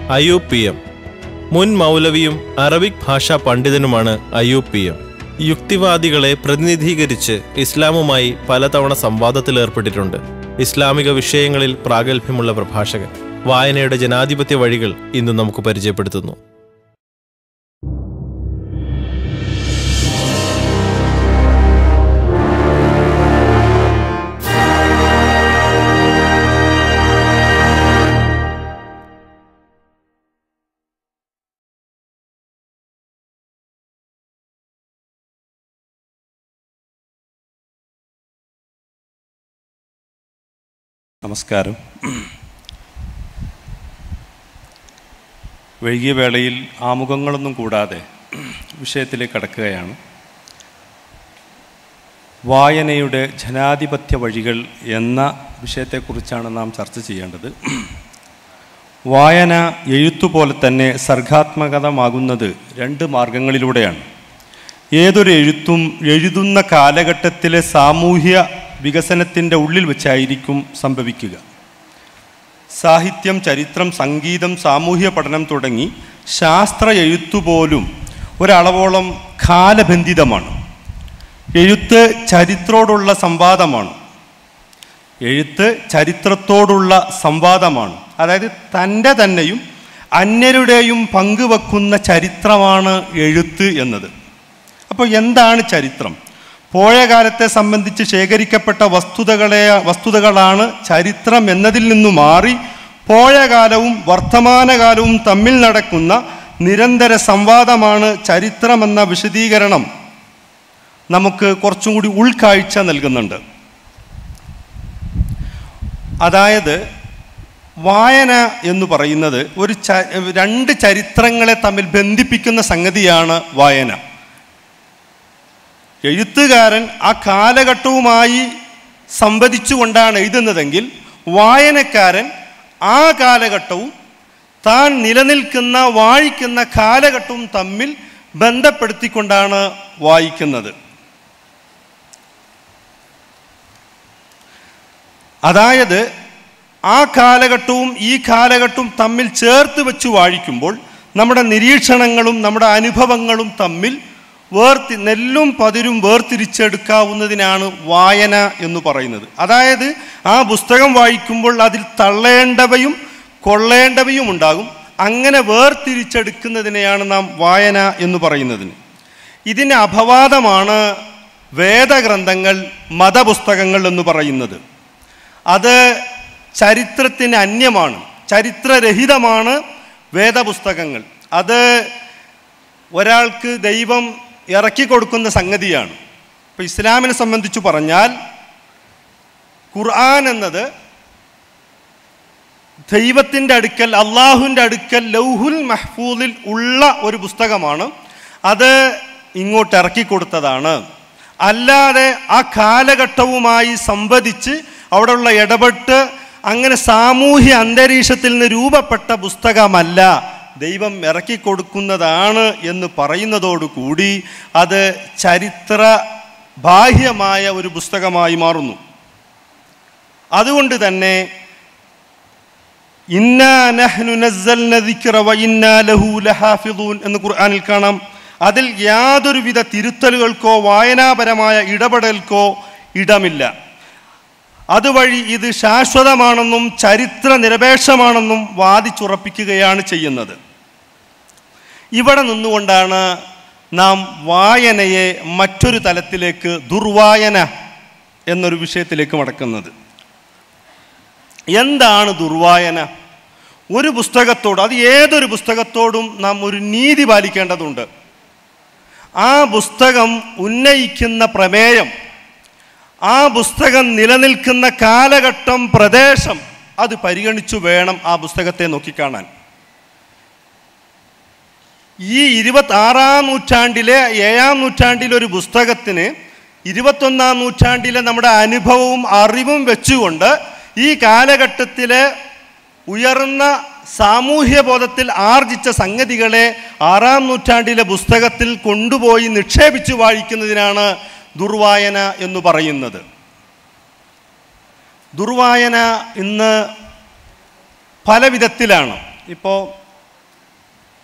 Ayub P M മുൻ മൗലവിയും Arabic ഭാഷാ പണ്ഡിതനുമാണ് അയൂബ് പി എം യുക്തിവാദികളെ പ്രതിനിധീകരിച്ച് ഇസ്ലാമുമായി പലതവണ സംവാദത്തിലേർപ്പെട്ടിട്ടുണ്ട് ഇസ്ലാമിക വിഷയങ്ങളിൽ പ്രാഗൽഭ്യമുള്ള പ്രഭാഷകൻ വായനയുടെ ജനാധിപത്യ വഴികൾ ഇന്ന് നമുക്ക് പരിചയപ്പെടുത്തുന്നു നമസ്കാരം വൈകിയ വേളയിൽ ആമുഖങ്ങളൊന്നും കൂടാതെ വിഷയത്തിലേക്ക് കടക്കുകയാണ് വായനയുടെ ജനാധിപത്യ വഴികൾ എന്ന വിഷയത്തെക്കുറിച്ചാണ് നാം ചർച്ച ചെയ്യേണ്ടത് വായന എഴുത്തുപോലെ തന്നെ സർഗാത്മകതമാകുന്നത് രണ്ട് മാർഗങ്ങളിലൂടെയാണ് ഏതൊരു എഴുത്തും എഴുതുന്ന കാലഘട്ടത്തിലെ സാമൂഹ്യ വികസനത്തിൻ്റെ ഉള്ളിൽ വെച്ചായിരിക്കും സംഭവിക്കുക സാഹിത്യം ചരിത്രം സംഗീതം സാമൂഹ്യ പഠനം തുടങ്ങി ശാസ്ത്ര എഴുത്തുപോലും ഒരളവോളം കാലബന്ധിതമാണ് എഴുത്ത് ചരിത്രോടുള്ള സംവാദമാണ് എഴുത്ത് ചരിത്രത്തോടുള്ള സംവാദമാണ് അതായത് തൻ്റെ തന്നെയും അന്യരുടെയും പങ്കുവെക്കുന്ന ചരിത്രമാണ് എഴുത്ത് എന്നത് അപ്പോൾ എന്താണ് ചരിത്രം പോയ കാലത്തെ സംബന്ധിച്ച് ശേഖരിക്കപ്പെട്ട വസ്തുതകളെ വസ്തുതകളാണ് ചരിത്രം എന്നതിൽ നിന്നു മാറി പോയ കാലവും വർത്തമാനകാലവും തമ്മിൽ നടക്കുന്ന നിരന്തര സംവാദമാണ് ചരിത്രമെന്ന വിശദീകരണം നമുക്ക് കുറച്ചും കൂടി ഉൾക്കാഴ്ച നൽകുന്നുണ്ട് അതായത് വായന എന്ന് പറയുന്നത് ഒരു ച രണ്ട് ചരിത്രങ്ങളെ തമ്മിൽ ബന്ധിപ്പിക്കുന്ന സംഗതിയാണ് വായന എഴുത്തുകാരൻ ആ കാലഘട്ടവുമായി സംവദിച്ചുകൊണ്ടാണ് എഴുതുന്നതെങ്കിൽ വായനക്കാരൻ ആ കാലഘട്ടവും താൻ നിലനിൽക്കുന്ന വായിക്കുന്ന കാലഘട്ടവും തമ്മിൽ ബന്ധപ്പെടുത്തിക്കൊണ്ടാണ് വായിക്കുന്നത് അതായത് ആ കാലഘട്ടവും ഈ കാലഘട്ടവും തമ്മിൽ ചേർത്ത് വെച്ച് വായിക്കുമ്പോൾ നമ്മുടെ നിരീക്ഷണങ്ങളും നമ്മുടെ അനുഭവങ്ങളും തമ്മിൽ വേർതി നെല്ലും പതിരും വേർതിരിച്ചെടുക്കാവുന്നതിനാണ് വായന എന്ന് പറയുന്നത് അതായത് ആ പുസ്തകം വായിക്കുമ്പോൾ അതിൽ തള്ളേണ്ടവയും കൊള്ളേണ്ടവയും ഉണ്ടാകും അങ്ങനെ വേർതിരിച്ചെടുക്കുന്നതിനെയാണ് നാം വായന എന്ന് പറയുന്നതിന് ഇതിന് അപവാദമാണ് വേദഗ്രന്ഥങ്ങൾ മതപുസ്തകങ്ങൾ എന്ന് പറയുന്നത് അത് ചരിത്രത്തിന് അന്യമാണ് ചരിത്രരഹിതമാണ് വേദപുസ്തകങ്ങൾ അത് ഒരാൾക്ക് ദൈവം ഇറക്കി കൊടുക്കുന്ന സംഗതിയാണ് ഇപ്പോൾ ഇസ്ലാമിനെ സംബന്ധിച്ച് പറഞ്ഞാൽ ഖുർആൻ എന്നത് ദൈവത്തിൻ്റെ അടുക്കൽ അള്ളാഹുവിൻ്റെ അടുക്കൽ ലൗഹുൽ മഹ്ഫൂദിൽ ഉള്ള ഒരു പുസ്തകമാണ് അത് ഇങ്ങോട്ട് ഇറക്കി കൊടുത്തതാണ് അല്ലാതെ ആ കാലഘട്ടവുമായി സംവദിച്ച് അവിടെയുള്ള ഇടപെട്ട് അങ്ങനെ സാമൂഹ്യ അന്തരീക്ഷത്തിൽ നിന്ന് രൂപപ്പെട്ട പുസ്തകമല്ല ദൈവം ഇറക്കി കൊടുക്കുന്നതാണ് എന്ന് പറയുന്നതോടുകൂടി അത് ചരിത്ര ബാഹ്യമായ ഒരു പുസ്തകമായി മാറുന്നു അതുകൊണ്ട് തന്നെ ഇന്നാ നഹ്നു നസ്സൽന ദിക്റ വ ഇന്നാ ലഹു ലഹാഫിദൂൻ എന്ന് ഖുർആനിൽ കാണാം അതിൽ യാതൊരുവിധ തിരുത്തലുകൾക്കോ വായനാപരമായ ഇടപെടൽക്കോ ഇടമില്ല അതുവഴി ഇത് ശാശ്വതമാണെന്നും ചരിത്ര നിരപേക്ഷമാണെന്നും വാദിച്ചുറപ്പിക്കുകയാണ് ചെയ്യുന്നത് ഇവിടെ നിന്നുകൊണ്ടാണ് നാം വായനയെ മറ്റൊരു തലത്തിലേക്ക് ദുർവായന എന്നൊരു വിഷയത്തിലേക്ക് മടക്കുന്നത് എന്താണ് ദുർവായന ഒരു പുസ്തകത്തോട് അത് ഏതൊരു പുസ്തകത്തോടും നാം ഒരു നീതി പാലിക്കേണ്ടതുണ്ട് ആ പുസ്തകം ഉന്നയിക്കുന്ന പ്രമേയം ആ പുസ്തകം നിലനിൽക്കുന്ന കാലഘട്ടം പ്രദേശം അത് പരിഗണിച്ചു വേണം ആ പുസ്തകത്തെ നോക്കിക്കാണാൻ ഈ ഇരുപത്തി ആറാം നൂറ്റാണ്ടിലെ ഏഴാം നൂറ്റാണ്ടിലെ ഒരു പുസ്തകത്തിന് ഇരുപത്തൊന്നാം നൂറ്റാണ്ടിലെ നമ്മുടെ അനുഭവവും അറിവും വെച്ചുകൊണ്ട് ഈ കാലഘട്ടത്തിലെ ഉയർന്ന സാമൂഹ്യ ബോധത്തിൽ ആർജിച്ച സംഗതികളെ ആറാം നൂറ്റാണ്ടിലെ പുസ്തകത്തിൽ കൊണ്ടുപോയി നിക്ഷേപിച്ചു വായിക്കുന്നതിനാണ് ദുർവായന എന്ന് പറയുന്നത് ദുർവായന ഇന്ന് പല വിധത്തിലാണ് ഇപ്പോൾ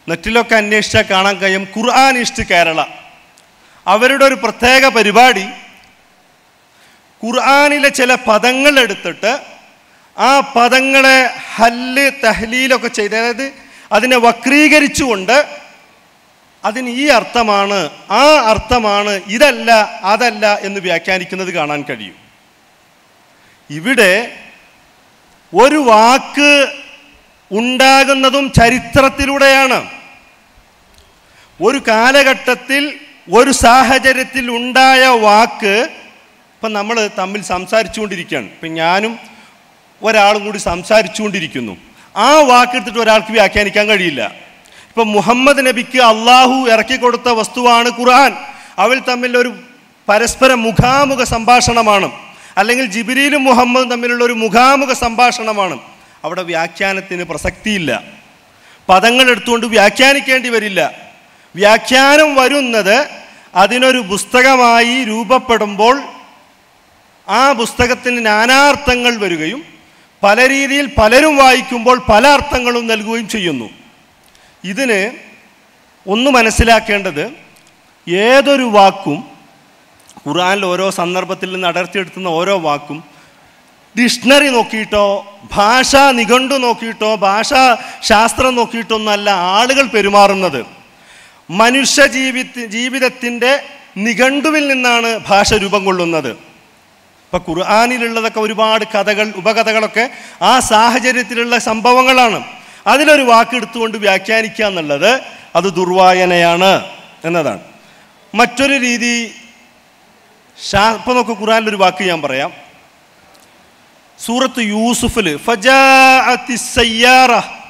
നെറ്റിലൊക്കെ അന്വേഷിച്ചാൽ കാണാൻ കഴിയും ഖുർആാനിസ്റ്റ് കേരള അവരുടെ ഒരു പ്രത്യേക പരിപാടി ഖുർആാനിലെ ചില പദങ്ങൾ എടുത്തിട്ട് ആ പദങ്ങളെ ഹല്ല് തഹ്ലീലൊക്കെ ചെയ്ത് അതായത് അതിനെ വക്രീകരിച്ചുകൊണ്ട് അതിന് ഈ അർത്ഥമാണ് ആ അർത്ഥമാണ് ഇതല്ല അതല്ല എന്ന് വ്യാഖ്യാനിക്കുന്നത് കാണാൻ കഴിയും ഇവിടെ ഒരു വാക്ക് ഉണ്ടാകുന്നതും ചരിത്രത്തിലൂടെയാണ് ഒരു കാലഘട്ടത്തിൽ ഒരു സാഹചര്യത്തിൽ ഉണ്ടായ വാക്ക് ഇപ്പം നമ്മൾ തമ്മിൽ സംസാരിച്ചുകൊണ്ടിരിക്കുകയാണ് ഇപ്പം ഞാനും ഒരാളും കൂടി സംസാരിച്ചുകൊണ്ടിരിക്കുന്നു ആ വാക്കെടുത്തിട്ട് ഒരാൾക്ക് വ്യാഖ്യാനിക്കാൻ കഴിയില്ല ഇപ്പം മുഹമ്മദ് നബിക്ക് അള്ളാഹു ഇറക്കിക്കൊടുത്ത വസ്തുവാണ് ഖുർആൻ അവൾ തമ്മിൽ ഒരു പരസ്പര മുഖാമുഖ സംഭാഷണമാണ് അല്ലെങ്കിൽ ജിബിരിയിലും മുഹമ്മദും തമ്മിലുള്ള ഒരു മുഖാമുഖ സംഭാഷണമാണ് അവിടെ വ്യാഖ്യാനത്തിന് പ്രസക്തിയില്ല പദങ്ങൾ എടുത്തുകൊണ്ട് വ്യാഖ്യാനിക്കേണ്ടി വരില്ല വ്യാഖ്യാനം വരുന്നത് അതിനൊരു പുസ്തകമായി രൂപപ്പെടുമ്പോൾ ആ പുസ്തകത്തിന് നാനാർത്ഥങ്ങൾ വരികയും പല രീതിയിൽ പലരും വായിക്കുമ്പോൾ പല അർത്ഥങ്ങളും നൽകുകയും ചെയ്യുന്നു ഇതിന് ഒന്ന് മനസ്സിലാക്കേണ്ടത് ഏതൊരു വാക്കും ഖുർആനിൽ ഓരോ സന്ദർഭത്തിൽ നിന്ന് അടർത്തിയെടുത്തുന്ന ഓരോ വാക്കും ഡിക്ഷണറി നോക്കിയിട്ടോ ഭാഷാ നിഘണ്ടു നോക്കിയിട്ടോ ഭാഷാ ശാസ്ത്രം നോക്കിയിട്ടോ ഒന്നല്ല ആളുകൾ പെരുമാറുന്നത് മനുഷ്യ ജീവിത ജീവിതത്തിൻ്റെ നിഘണ്ടുവിൽ നിന്നാണ് ഭാഷ രൂപം കൊള്ളുന്നത് ഇപ്പം ഖുർആാനിലുള്ളതൊക്കെ ഒരുപാട് കഥകൾ ഉപകഥകളൊക്കെ ആ സാഹചര്യത്തിലുള്ള സംഭവങ്ങളാണ് അതിലൊരു വാക്ക് എടുത്തുകൊണ്ട് വ്യാഖ്യാനിക്കുക എന്നുള്ളത് അത് ദുർവായനയാണ് എന്നതാണ് മറ്റൊരു രീതി ഷാ ഇപ്പം നോക്ക് ഖുർആനിലൊരു വാക്ക് ഞാൻ പറയാം സൂറത്ത് യൂസുഫിൽ ഫജാഅത്തി സയ്യാറ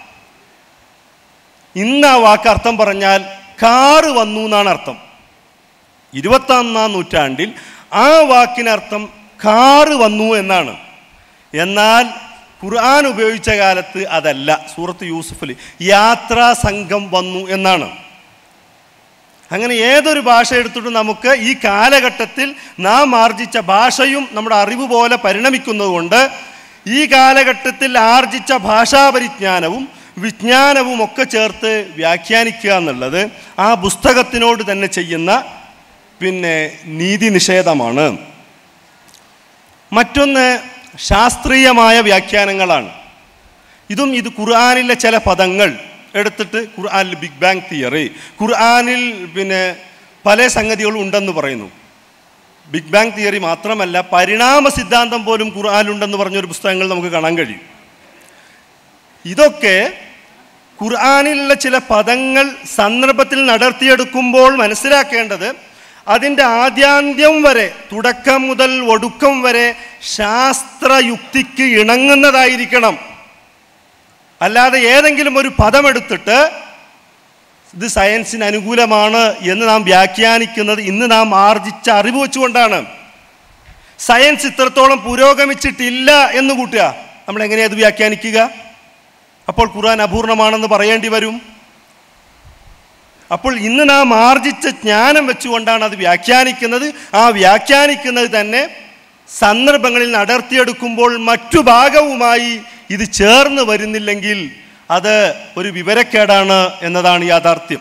ഇന്ന് ആ വാക്ക് അർത്ഥം പറഞ്ഞാൽ കാറ് വന്നു എന്നാണ് അർത്ഥം ഇരുപത്തൊന്നാം നൂറ്റാണ്ടിൽ ആ വാക്കിനർത്ഥം കാറ് വന്നു എന്നാണ് എന്നാൽ ഖുർആൻ ഉപയോഗിച്ച കാലത്ത് അതല്ല സൂറത്ത് യൂസുഫിൽ യാത്രാ സംഘം വന്നു എന്നാണ് അങ്ങനെ ഏതൊരു ഭാഷ എടുത്തിട്ടും നമുക്ക് ഈ കാലഘട്ടത്തിൽ നാം ആർജിച്ച ഭാഷയും നമ്മുടെ അറിവ് പോലെ പരിണമിക്കുന്നതുകൊണ്ട് ഈ കാലഘട്ടത്തിൽ ആർജിച്ച ഭാഷാപരിജ്ഞാനവും വിജ്ഞാനവും ഒക്കെ ചേർത്ത് വ്യാഖ്യാനിക്കുക എന്നുള്ളത് ആ പുസ്തകത്തിനോട് തന്നെ ചെയ്യുന്ന പിന്നെ നീതി നിഷേധമാണ് മറ്റൊന്ന് ശാസ്ത്രീയമായ വ്യാഖ്യാനങ്ങളാണ് ഇതും ഇത് ഖുർആാനിലെ ചില പദങ്ങൾ എടുത്തിട്ട് ഖുർആാനിൽ ബിഗ് ബാങ് തിയറി ഖുർആാനിൽ പിന്നെ പല സംഗതികളും ഉണ്ടെന്ന് പറയുന്നു ബിഗ് ബാങ് തിയറി മാത്രമല്ല പരിണാമ സിദ്ധാന്തം പോലും ഖുർആാനിലുണ്ടെന്ന് പറഞ്ഞൊരു പുസ്തകങ്ങൾ നമുക്ക് കാണാൻ കഴിയും ഇതൊക്കെ ഖുർആാനിലുള്ള ചില പദങ്ങൾ സന്ദർഭത്തിൽ നടത്തിയെടുക്കുമ്പോൾ മനസ്സിലാക്കേണ്ടത് അതിൻ്റെ ആദ്യാന്ത്യം വരെ തുടക്കം മുതൽ ഒടുക്കം വരെ ശാസ്ത്രയുക്തിക്ക് ഇണങ്ങുന്നതായിരിക്കണം അല്ലാതെ ഏതെങ്കിലും ഒരു പദമെടുത്തിട്ട് ഇത് സയൻസിന് അനുകൂലമാണ് എന്ന് നാം വ്യാഖ്യാനിക്കുന്നത് ഇന്ന് നാം ആർജിച്ച അറിവ് വെച്ചുകൊണ്ടാണ് സയൻസ് ഇത്രത്തോളം പുരോഗമിച്ചിട്ടില്ല എന്ന് കൂട്ടുക നമ്മൾ എങ്ങനെയാ അത് വ്യാഖ്യാനിക്കുക അപ്പോൾ ഖുർആൻ അപൂർണമാണെന്ന് പറയേണ്ടി വരും അപ്പോൾ ഇന്ന് നാം ആർജിച്ച ജ്ഞാനം വെച്ചുകൊണ്ടാണ് അത് വ്യാഖ്യാനിക്കുന്നത് ആ വ്യാഖ്യാനിക്കുന്നത് തന്നെ സന്ദർഭങ്ങളിൽ അടർത്തിയെടുക്കുമ്പോൾ മറ്റു ഭാഗവുമായി ഇത് ചേർന്ന് വരുന്നില്ലെങ്കിൽ അത് ഒരു വിവരക്കേടാണ് എന്നതാണ് യാഥാർത്ഥ്യം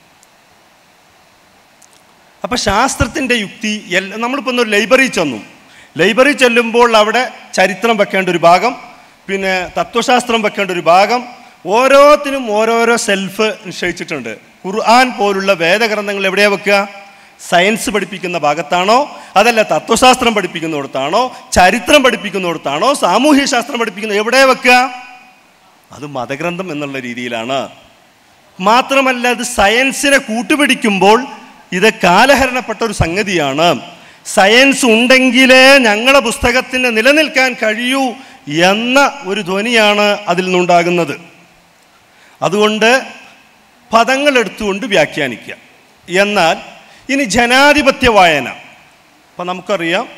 അപ്പം ശാസ്ത്രത്തിൻ്റെ യുക്തി എല്ല നമ്മളിപ്പോൾ ഒന്ന് ലൈബ്രറി ചെന്നു ലൈബ്രറി ചെല്ലുമ്പോൾ അവിടെ ചരിത്രം വെക്കേണ്ട ഒരു ഭാഗം പിന്നെ തത്വശാസ്ത്രം വെക്കേണ്ട ഒരു ഭാഗം ഓരോത്തിനും ഓരോരോ സെൽഫ് നിശ്ചയിച്ചിട്ടുണ്ട് ഖുർആൻ പോലുള്ള വേദഗ്രന്ഥങ്ങൾ എവിടെയാ വെക്കുക സയൻസ് പഠിപ്പിക്കുന്ന ഭാഗത്താണോ അതല്ല തത്വശാസ്ത്രം പഠിപ്പിക്കുന്നിടത്താണോ ചരിത്രം പഠിപ്പിക്കുന്നിടത്താണോ സാമൂഹ്യ ശാസ്ത്രം പഠിപ്പിക്കുന്ന എവിടെ വെക്കുക അത് മതഗ്രന്ഥം എന്നുള്ള രീതിയിലാണ് മാത്രമല്ല അത് സയൻസിനെ കൂട്ടുപിടിക്കുമ്പോൾ ഇത് കാലഹരണപ്പെട്ട ഒരു സംഗതിയാണ് സയൻസ് ഉണ്ടെങ്കിലേ ഞങ്ങളെ പുസ്തകത്തിന് നിലനിൽക്കാൻ കഴിയൂ എന്ന ഒരു ധ്വനിയാണ് അതിൽ നിന്നുണ്ടാകുന്നത് അതുകൊണ്ട് പദങ്ങൾ എടുത്തുകൊണ്ട് വ്യാഖ്യാനിക്കുക എന്നാൽ ഇനി ജനാധിപത്യ വായന അപ്പം നമുക്കറിയാം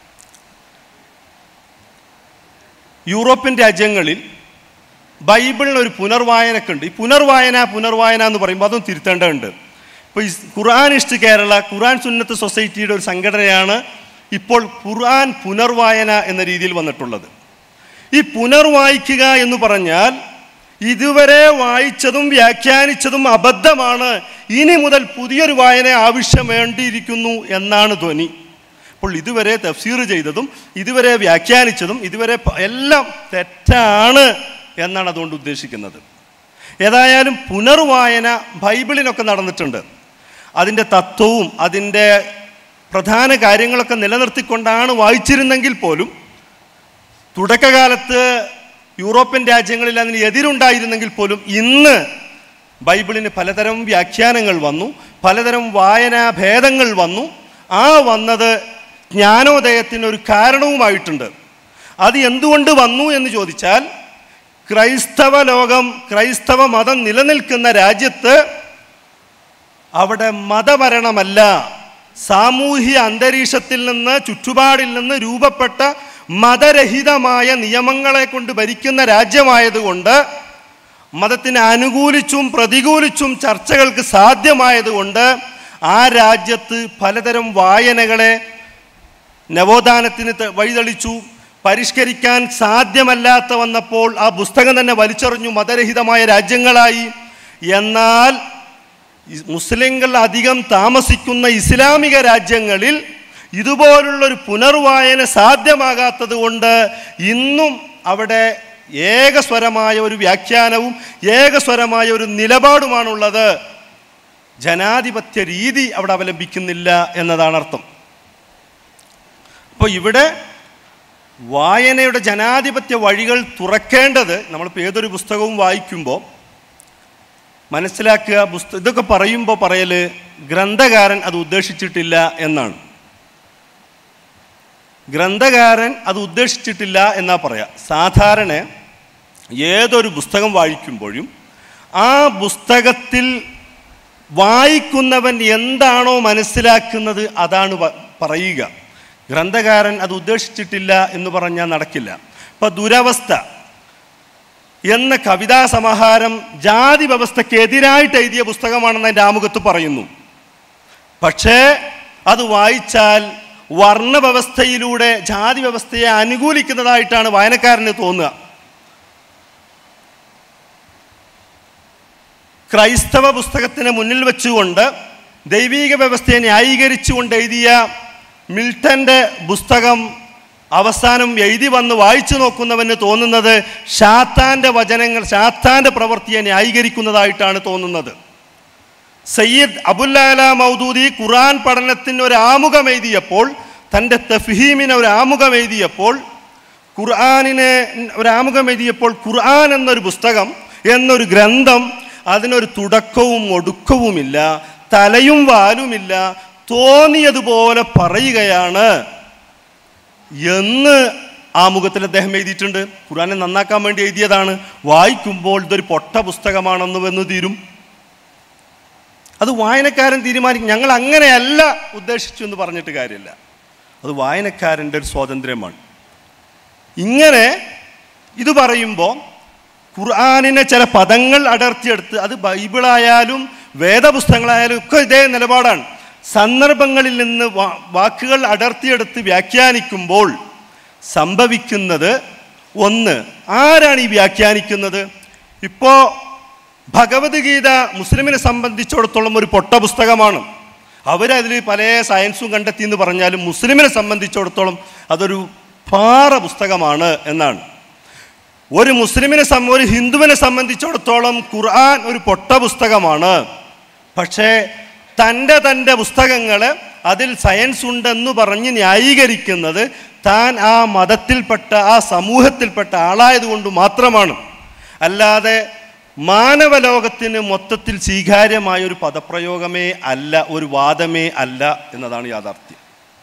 യൂറോപ്യൻ രാജ്യങ്ങളിൽ ബൈബിളിന് ഒരു പുനർവായനൊക്കെ ഉണ്ട് ഈ പുനർവായന പുനർവായന എന്ന് പറയുമ്പോൾ അതും തിരുത്തേണ്ടതുണ്ട് ഇപ്പോൾ ഈ ഖുർആാനിസ്റ്റ് കേരള ഖുർആൻ സുന്നത്ത് സൊസൈറ്റിയുടെ ഒരു സംഘടനയാണ് ഇപ്പോൾ ഖുർആൻ പുനർവായന എന്ന രീതിയിൽ വന്നിട്ടുള്ളത് ഈ പുനർവായിക്കുക എന്ന് പറഞ്ഞാൽ ഇതുവരെ വായിച്ചതും വ്യാഖ്യാനിച്ചതും അബദ്ധമാണ് ഇനി മുതൽ പുതിയൊരു വായന ആവശ്യം വേണ്ടിയിരിക്കുന്നു എന്നാണ് ധ്വനി അപ്പോൾ ഇതുവരെ തഫ്സീർ ചെയ്തതും ഇതുവരെ വ്യാഖ്യാനിച്ചതും ഇതുവരെ പ- എല്ലാം തെറ്റാണ് എന്നാണ് അതുകൊണ്ട് ഉദ്ദേശിക്കുന്നത് ഏതായാലും പുനർവായന ബൈബിളിനൊക്കെ നടന്നിട്ടുണ്ട് അതിൻ്റെ തത്വവും അതിൻ്റെ പ്രധാന കാര്യങ്ങളൊക്കെ നിലനിർത്തിക്കൊണ്ടാണ് വായിച്ചിരുന്നെങ്കിൽ പോലും തുടക്കകാലത്ത് യൂറോപ്യൻ രാജ്യങ്ങളിൽ അതിന് എതിരുണ്ടായിരുന്നെങ്കിൽ പോലും ഇന്ന് ബൈബിളിന് പലതരം വ്യാഖ്യാനങ്ങൾ വന്നു പലതരം വായനാ ഭേദങ്ങൾ വന്നു ആ വന്നത് ജ്ഞാനോദയത്തിന് ഒരു കാരണവുമായിട്ടുണ്ട് അത് എന്തുകൊണ്ട് വന്നു എന്ന് ചോദിച്ചാൽ ക്രൈസ്തവ ലോകം ക്രൈസ്തവ മതം നിലനിൽക്കുന്ന രാജ്യത്ത് അവിടെ മതഭരണമല്ല സാമൂഹ്യ അന്തരീക്ഷത്തിൽ നിന്ന് ചുറ്റുപാടിൽ നിന്ന് രൂപപ്പെട്ട മതരഹിതമായ നിയമങ്ങളെ കൊണ്ട് ഭരിക്കുന്ന രാജ്യമായതുകൊണ്ട് മതത്തിനെ അനുകൂലിച്ചും പ്രതികൂലിച്ചും ചർച്ചകൾക്ക് സാധ്യമായതുകൊണ്ട് ആ രാജ്യത്ത് പലതരം വായനകളെ നവോത്ഥാനത്തിന് ത- വഴിതെളിച്ചു പരിഷ്കരിക്കാൻ സാധ്യമല്ലാത്ത വന്നപ്പോൾ ആ പുസ്തകം തന്നെ വലിച്ചെറിഞ്ഞു മതരഹിതമായ രാജ്യങ്ങളായി എന്നാൽ ഇ- മുസ്ലിങ്ങൾ അധികം താമസിക്കുന്ന ഇസ്ലാമിക രാജ്യങ്ങളിൽ ഇതുപോലുള്ളൊരു പുനർവായന സാധ്യമാകാത്തത് കൊണ്ട് ഇന്നും അവിടെ ഏകസ്വരമായ ഒരു വ്യാഖ്യാനവും ഏകസ്വരമായ ഒരു നിലപാടുമാണുള്ളത് ജനാധിപത്യ രീതി അവിടെ അവലംബിക്കുന്നില്ല എന്നതാണ് അർത്ഥം അപ്പോൾ ഇവിടെ വായനയുടെ ജനാധിപത്യ വഴികൾ തുറക്കേണ്ടത് നമ്മളിപ്പോൾ ഏതൊരു പുസ്തകവും വായിക്കുമ്പോൾ മനസ്സിലാക്കുക പുസ്തകം ഇതൊക്കെ പറയുമ്പോൾ പറയൽ ഗ്രന്ഥകാരൻ അത് ഉദ്ദേശിച്ചിട്ടില്ല എന്നാണ് ഗ്രന്ഥകാരൻ അത് ഉദ്ദേശിച്ചിട്ടില്ല എന്നാ പറയാം സാധാരണ ഏതൊരു പുസ്തകം വായിക്കുമ്പോഴും ആ പുസ്തകത്തിൽ വായിക്കുന്നവൻ എന്താണോ മനസ്സിലാക്കുന്നത് അതാണ് വ- പറയുക ഗ്രന്ഥകാരൻ അത് ഉദ്ദേശിച്ചിട്ടില്ല എന്ന് പറഞ്ഞാൽ നടക്കില്ല ഇപ്പം ദുരവസ്ഥ എന്ന കവിതാ സമാഹാരം ജാതി വ്യവസ്ഥയ്ക്ക് എതിരായിട്ട് എഴുതിയ പുസ്തകമാണെന്ന് എൻ്റെ ആമുഖത്ത് പറയുന്നു പക്ഷേ അത് വായിച്ചാൽ വർണ്ണവ്യവസ്ഥയിലൂടെ ജാതി വ്യവസ്ഥയെ അനുകൂലിക്കുന്നതായിട്ടാണ് വായനക്കാരന് തോന്നുക ക്രൈസ്തവ പുസ്തകത്തിന് മുന്നിൽ വെച്ചുകൊണ്ട് ദൈവീക വ്യവസ്ഥയെ ന്യായീകരിച്ചുകൊണ്ട് എഴുതിയ മിൽട്ടൻ്റെ പുസ്തകം അവസാനം എഴുതി വന്ന് വായിച്ചു നോക്കുന്നവന് തോന്നുന്നത് ഷാത്താൻ്റെ വചനങ്ങൾ ഷാത്താൻ്റെ പ്രവൃത്തിയെ ന്യായീകരിക്കുന്നതായിട്ടാണ് തോന്നുന്നത് സയ്യിദ് അബുല്ലാല മൗദൂദി ഖുറാൻ പഠനത്തിന് ഒരു ആമുഖം എഴുതിയപ്പോൾ തൻ്റെ തഫ്ഹീമിന് ഒരു ആമുഖം എഴുതിയപ്പോൾ ഖുർആാനിന് ഒരു ആമുഖം എഴുതിയപ്പോൾ ഖുർആൻ എന്നൊരു പുസ്തകം എന്നൊരു ഗ്രന്ഥം അതിനൊരു തുടക്കവും ഒടുക്കവുമില്ല തലയും വാലുമില്ല തോന്നിയതുപോലെ പറയുകയാണ് എന്ന് ആമുഖത്തിൽ അദ്ദേഹം എഴുതിയിട്ടുണ്ട് ഖുർആനെ നന്നാക്കാൻ വേണ്ടി എഴുതിയതാണ് വായിക്കുമ്പോൾ ഇതൊരു പൊട്ട പുസ്തകമാണെന്ന് വന്ന് തീരും അത് വായനക്കാരൻ തീരുമാനിക്കും ഞങ്ങൾ അങ്ങനെയല്ല ഉദ്ദേശിച്ചു എന്ന് പറഞ്ഞിട്ട് കാര്യമില്ല അത് വായനക്കാരൻ്റെ ഒരു സ്വാതന്ത്ര്യമാണ് ഇങ്ങനെ ഇത് പറയുമ്പോൾ ഖുർആാനിനെ ചില പദങ്ങൾ അടർത്തിയെടുത്ത് അത് ബൈബിളായാലും വേദപുസ്തകങ്ങളായാലും ഒക്കെ ഇതേ നിലപാടാണ് സന്ദർഭങ്ങളിൽ നിന്ന് വാ- വാക്കുകൾ അടർത്തിയെടുത്ത് വ്യാഖ്യാനിക്കുമ്പോൾ സംഭവിക്കുന്നത് ഒന്ന് ആരാണ് ഈ വ്യാഖ്യാനിക്കുന്നത് ഇപ്പോൾ ഭഗവത്ഗീത മുസ്ലിമിനെ സംബന്ധിച്ചിടത്തോളം ഒരു പൊട്ട പുസ്തകമാണ് അവരതിൽ പല സയൻസും കണ്ടെത്തി എന്ന് പറഞ്ഞാലും മുസ്ലിമിനെ സംബന്ധിച്ചിടത്തോളം അതൊരു പാറ പുസ്തകമാണ് എന്നാണ് ഒരു മുസ്ലിമിനെ സം ഒരു ഹിന്ദുവിനെ സംബന്ധിച്ചിടത്തോളം ഖുർആൻ ഒരു പൊട്ട പുസ്തകമാണ് പക്ഷേ തൻ്റെ തൻ്റെ പുസ്തകങ്ങൾ അതിൽ സയൻസ് ഉണ്ടെന്ന് പറഞ്ഞ് ന്യായീകരിക്കുന്നത് താൻ ആ മതത്തിൽപ്പെട്ട ആ സമൂഹത്തിൽപ്പെട്ട ആളായതുകൊണ്ട് മാത്രമാണ് അല്ലാതെ മാനവലോകത്തിന് മൊത്തത്തിൽ സ്വീകാര്യമായ ഒരു പദപ്രയോഗമേ അല്ല ഒരു വാദമേ അല്ല എന്നതാണ് യാഥാർത്ഥ്യം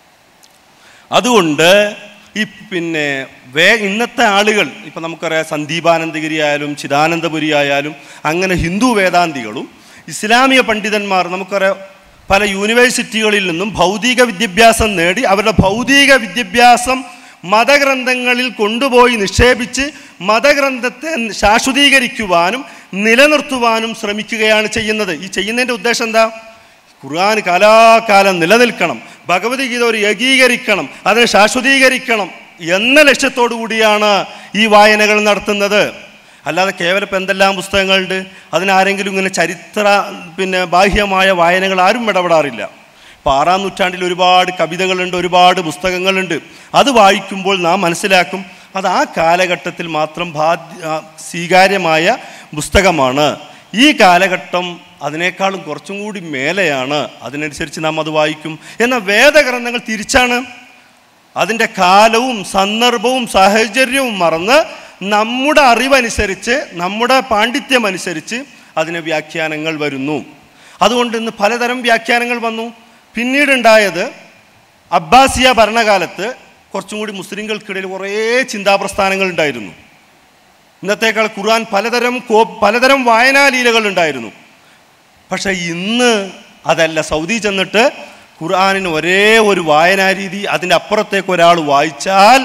അതുകൊണ്ട് ഈ പിന്നെ വേ ഇന്നത്തെ ആളുകൾ ഇപ്പം നമുക്കറിയാം സന്ദീപാനന്ദഗിരി ആയാലും ചിദാനന്ദപുരി ആയാലും അങ്ങനെ ഹിന്ദു വേദാന്തികളും ഇസ്ലാമിക പണ്ഡിതന്മാർ നമുക്കറിയാം പല യൂണിവേഴ്സിറ്റികളിൽ നിന്നും ഭൗതിക വിദ്യാഭ്യാസം നേടി അവരുടെ ഭൗതിക വിദ്യാഭ്യാസം മതഗ്രന്ഥങ്ങളിൽ കൊണ്ടുപോയി നിക്ഷേപിച്ച് മതഗ്രന്ഥത്തെ ശാശ്വതീകരിക്കുവാനും നിലനിർത്തുവാനും ശ്രമിക്കുകയാണ് ചെയ്യുന്നത് ഈ ചെയ്യുന്നതിൻ്റെ ഉദ്ദേശം എന്താ ഖുർആൻ കാലാകാലം നിലനിൽക്കണം ഭഗവത്ഗീത ഒരു ഏകീകരിക്കണം അതിനെ ശാശ്വതീകരിക്കണം എന്ന ലക്ഷ്യത്തോടു കൂടിയാണ് ഈ വായനകൾ നടത്തുന്നത് അല്ലാതെ കേവലം ഇപ്പം എന്തെല്ലാം പുസ്തകങ്ങളുണ്ട് അതിനാരെങ്കിലും ഇങ്ങനെ ചരിത്ര പിന്നെ ബാഹ്യമായ വായനകൾ ആരും ഇടപെടാറില്ല ഇപ്പോൾ ആറാം നൂറ്റാണ്ടിൽ ഒരുപാട് കവിതകളുണ്ട് ഒരുപാട് പുസ്തകങ്ങളുണ്ട് അത് വായിക്കുമ്പോൾ നാം മനസ്സിലാക്കും അത് ആ കാലഘട്ടത്തിൽ മാത്രം ബാധ്യ ആ, സ്വീകാര്യമായ പുസ്തകമാണ് ഈ കാലഘട്ടം അതിനേക്കാളും കുറച്ചും കൂടി മേലെയാണ് അതിനനുസരിച്ച് നാം അത് വായിക്കും എന്നാൽ വേദഗ്രന്ഥങ്ങൾ തിരിച്ചാണ് അതിൻ്റെ കാലവും സന്ദർഭവും സാഹചര്യവും മറന്ന് നമ്മുടെ അറിവനുസരിച്ച് നമ്മുടെ പാണ്ഡിത്യം അനുസരിച്ച് അതിന് വ്യാഖ്യാനങ്ങൾ വരുന്നു അതുകൊണ്ട് ഇന്ന് പലതരം വ്യാഖ്യാനങ്ങൾ വന്നു പിന്നീടുണ്ടായത് അബ്ബാസിയ ഭരണകാലത്ത് കുറച്ചും കൂടി മുസ്ലിങ്ങൾക്കിടയിൽ കുറേ ചിന്താപ്രസ്ഥാനങ്ങൾ ഉണ്ടായിരുന്നു ഇന്നത്തേക്കാൾ ഖുർആൻ പലതരം കോ പലതരം വായനാലീലകൾ ഉണ്ടായിരുന്നു പക്ഷെ ഇന്ന് അതല്ല സൗദി ചെന്നിട്ട് ഖുർആാനിന് ഒരേ ഒരു വായനാരീതി അതിൻ്റെ അപ്പുറത്തേക്ക് ഒരാൾ വായിച്ചാൽ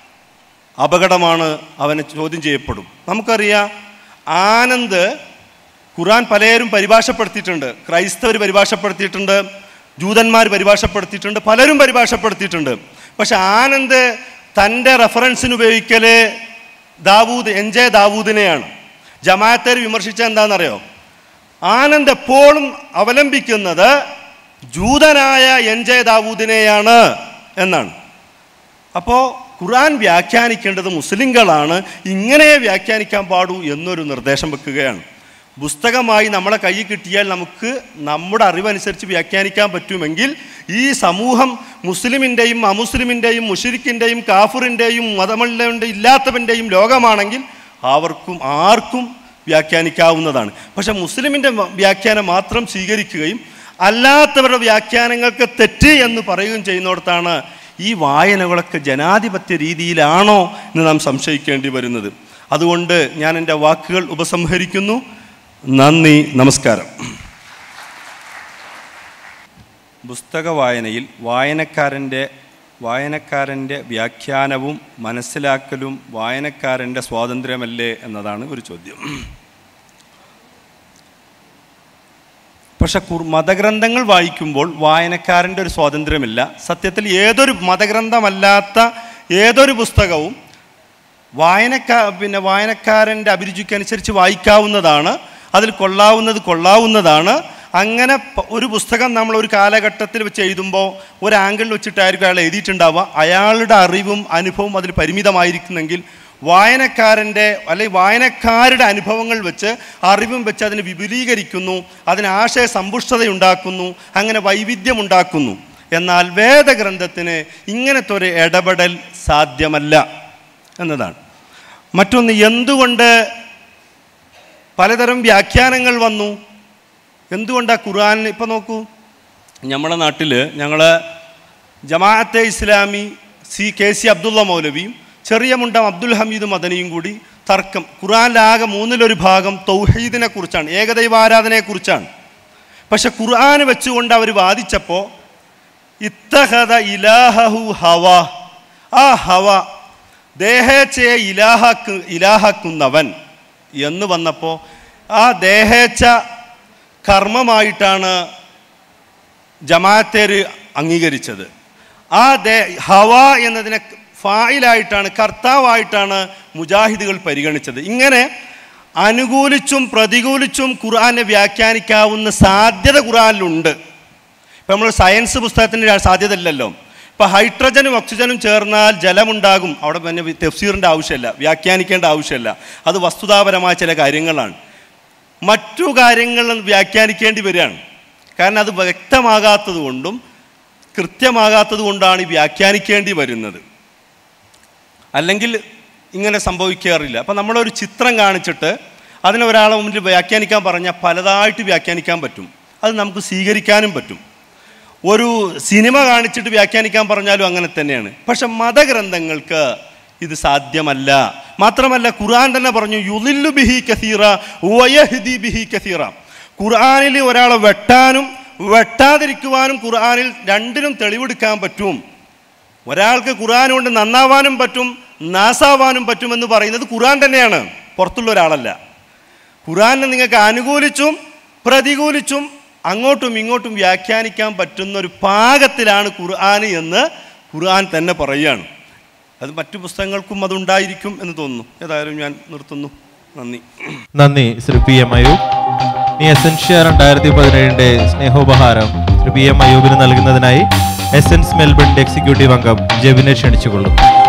അപകടമാണ് അവനെ ചോദ്യം ചെയ്യപ്പെടും നമുക്കറിയാം ആനന്ദ് ഖുർആൻ പലരും പരിഭാഷപ്പെടുത്തിയിട്ടുണ്ട് ക്രൈസ്തവർ പരിഭാഷപ്പെടുത്തിയിട്ടുണ്ട് ജൂതന്മാർ പരിഭാഷപ്പെടുത്തിയിട്ടുണ്ട് പലരും പരിഭാഷപ്പെടുത്തിയിട്ടുണ്ട് പക്ഷെ ആനന്ദ് തൻ്റെ റെഫറൻസിന് ഉപയോഗിക്കല് ദാവൂദ് എൻ ജെ ദാവൂദിനെയാണ് ജമാഅത്തേർ വിമർശിച്ച എന്താണെന്നറിയോ ആനന്ദ് എപ്പോഴും അവലംബിക്കുന്നത് ജൂതനായ എൻ ജെ ദാവൂദിനെയാണ് എന്നാണ് അപ്പോൾ ഖുർആൻ വ്യാഖ്യാനിക്കേണ്ടത് മുസ്ലിങ്ങളാണ് ഇങ്ങനെ വ്യാഖ്യാനിക്കാൻ പാടൂ എന്നൊരു നിർദ്ദേശം വെക്കുകയാണ് പുസ്തകമായി നമ്മളെ കയ്യിൽ കിട്ടിയാൽ നമുക്ക് നമ്മുടെ അറിവനുസരിച്ച് വ്യാഖ്യാനിക്കാൻ പറ്റുമെങ്കിൽ ഈ സമൂഹം മുസ്ലിമിൻ്റെയും അമുസ്ലിമിൻ്റെയും മുഷിരിക്കിൻ്റെയും കാഫറിൻ്റെയും മതമുള്ളവൻ്റെ ഇല്ലാത്തവൻ്റെയും ലോകമാണെങ്കിൽ അവർക്കും ആർക്കും വ്യാഖ്യാനിക്കാവുന്നതാണ് പക്ഷെ മുസ്ലിമിൻ്റെ വ്യാഖ്യാനം മാത്രം സ്വീകരിക്കുകയും അല്ലാത്തവരുടെ വ്യാഖ്യാനങ്ങൾക്ക് തെറ്റ് എന്ന് പറയുകയും ചെയ്യുന്നിടത്താണ് ഈ വായനകളൊക്കെ ജനാധിപത്യ രീതിയിലാണോ എന്ന് നാം സംശയിക്കേണ്ടി വരുന്നത് അതുകൊണ്ട് ഞാൻ എൻ്റെ വാക്കുകൾ ഉപസംഹരിക്കുന്നു നന്ദി നമസ്കാരം പുസ്തക വായനയിൽ വായനക്കാരൻ്റെ വായനക്കാരൻ്റെ വ്യാഖ്യാനവും മനസ്സിലാക്കലും വായനക്കാരൻ്റെ സ്വാതന്ത്ര്യമല്ലേ എന്നതാണ് ഒരു ചോദ്യം പക്ഷെ കുർ മതഗ്രന്ഥങ്ങൾ വായിക്കുമ്പോൾ വായനക്കാരൻ്റെ ഒരു സ്വാതന്ത്ര്യമില്ല സത്യത്തിൽ ഏതൊരു മതഗ്രന്ഥമല്ലാത്ത ഏതൊരു പുസ്തകവും വായനക്കാ പിന്നെ വായനക്കാരൻ്റെ അഭിരുചിക്കനുസരിച്ച് വായിക്കാവുന്നതാണ് അതിൽ കൊള്ളാവുന്നത് കൊള്ളാവുന്നതാണ് അങ്ങനെ പ- ഒരു പുസ്തകം നമ്മൾ ഒരു കാലഘട്ടത്തിൽ വെച്ച് എഴുതുമ്പോൾ ഒരു ആംഗിളിൽ വെച്ചിട്ടായിരിക്കും അയാൾ എഴുതിയിട്ടുണ്ടാവുക അയാളുടെ അറിവും അനുഭവവും അതിൽ പരിമിതമായിരിക്കുന്നെങ്കിൽ വായനക്കാരൻ്റെ അല്ലെങ്കിൽ വായനക്കാരുടെ അനുഭവങ്ങൾ വെച്ച് അറിവും വെച്ച് അതിനെ വിപുലീകരിക്കുന്നു അതിന് ആശയ സമ്പുഷ്ടതയുണ്ടാക്കുന്നു അങ്ങനെ വൈവിധ്യമുണ്ടാക്കുന്നു എന്നാൽ വേദഗ്രന്ഥത്തിന് ഇങ്ങനത്തെ ഒരു ഇടപെടൽ സാധ്യമല്ല എന്നതാണ് മറ്റൊന്ന് എന്തുകൊണ്ട് പലതരം വ്യാഖ്യാനങ്ങൾ വന്നു എന്തുകൊണ്ടാണ് ഖുർആൻ ഇപ്പം നോക്കൂ നമ്മുടെ നാട്ടിൽ ഞങ്ങൾ Jamaat-e Islami C K C Abdulla മൗലവിയും ചെറിയ മുണ്ടം അബ്ദുൽ ഹമീദ് മദനിയും കൂടി തർക്കം ഖുർആനിലാകെ മൂന്നിലൊരു ഭാഗം തൗഹീദിനെ കുറിച്ചാണ് ഏകദൈവാരാധനയെക്കുറിച്ചാണ് പക്ഷെ ഖുർആൻ വെച്ചുകൊണ്ട് അവർ വാദിച്ചപ്പോൾ ഇത്തഹദ ഇലാഹു ഹവ ആ ഹവ ദേഹേച്ഛയെ ഇലാഹാക്ക് ഇലാഹാക്കുന്നവൻ എന്ന് വന്നപ്പോൾ ആ ദേഹേച്ഛ കർമ്മമായിട്ടാണ് ജമാഅത്തേര് അംഗീകരിച്ചത് ആ ദേ ഹവ എന്നതിനെ ഫായിലായിട്ടാണ് കർത്താവായിട്ടാണ് മുജാഹിദുകൾ പരിഗണിച്ചത് ഇങ്ങനെ അനുകൂലിച്ചും പ്രതികൂലിച്ചും ഖുർആനെ വ്യാഖ്യാനിക്കാവുന്ന സാധ്യത ഖുർആനിലുണ്ട് ഇപ്പം നമ്മൾ സയൻസ് പുസ്തകത്തിൻ്റെ സാധ്യത ഇല്ലല്ലോ ഇപ്പം ഹൈഡ്രജനും ഓക്സിജനും ചേർന്നാൽ ജലമുണ്ടാകും അവിടെ പിന്നെ തെഫ്സീറിൻ്റെ ആവശ്യമില്ല വ്യാഖ്യാനിക്കേണ്ട ആവശ്യമില്ല അത് വസ്തുതാപരമായ ചില കാര്യങ്ങളാണ് മറ്റു കാര്യങ്ങൾ വ്യാഖ്യാനിക്കേണ്ടി വരികയാണ് കാരണം അത് വ്യക്തമാകാത്തത് കൊണ്ടും കൃത്യമാകാത്തത് കൊണ്ടാണ് ഈ വ്യാഖ്യാനിക്കേണ്ടി വരുന്നത് അല്ലെങ്കിൽ ഇങ്ങനെ സംഭവിക്കാറില്ല അപ്പം നമ്മളൊരു ചിത്രം കാണിച്ചിട്ട് അതിനെ ഒരാളെ മുന്നിൽ വ്യാഖ്യാനിക്കാൻ പറഞ്ഞാൽ പലതായിട്ട് വ്യാഖ്യാനിക്കാൻ പറ്റും അത് നമുക്ക് സ്വീകരിക്കാനും പറ്റും ഒരു സിനിമ കാണിച്ചിട്ട് വ്യാഖ്യാനിക്കാൻ പറഞ്ഞാലും അങ്ങനെ തന്നെയാണ് പക്ഷെ മതഗ്രന്ഥങ്ങൾക്ക് ഇത് സാധ്യമല്ല മാത്രമല്ല ഖുർആൻ തന്നെ പറഞ്ഞു യുലില്ലു ബിഹി കസീറ വയഹ്ദി ബിഹി കസീറ ഖുർആനിൽ ഒരാളെ വെട്ടാനും വെട്ടാതിരിക്കുവാനും ഖുർആനിൽ രണ്ടിനും തെളിവെടുക്കാൻ പറ്റും ഒരാൾക്ക് ഖുർആൻ കൊണ്ട് നന്നാവാനും പറ്റും നാസാവാനും പറ്റുമെന്ന് പറയുന്നത് ഖുർആൻ തന്നെയാണ് പുറത്തുള്ള ഒരാളല്ല ഖുർആനെ നിങ്ങൾക്ക് അനുകൂലിച്ചും പ്രതികൂലിച്ചും അങ്ങോട്ടും ഇങ്ങോട്ടും വ്യാഖ്യാനിക്കാൻ പറ്റുന്ന ഒരു പാകത്തിലാണ് ഖുർആൻ എന്ന് ഖുർആൻ തന്നെ പറയുകയാണ് അത് മറ്റു പുസ്തകങ്ങൾക്കും അതുണ്ടായിരിക്കും എന്ന് തോന്നുന്നു ഏതായാലും ഞാൻ നിർത്തുന്നു നന്ദി നന്ദി ശ്രീ പി എം അയൂബ് ഈ എസൻഷ്യ രണ്ടായിരത്തി പതിനേഴിന്റെ സ്നേഹോപഹാരം ശ്രീ പി എം അയൂബിന് നൽകുന്നതിനായി എസൻസ് മെൽബണിന്റെ എക്സിക്യൂട്ടീവ് അംഗം ജെബിനെ ക്ഷണിച്ചുകൊള്ളും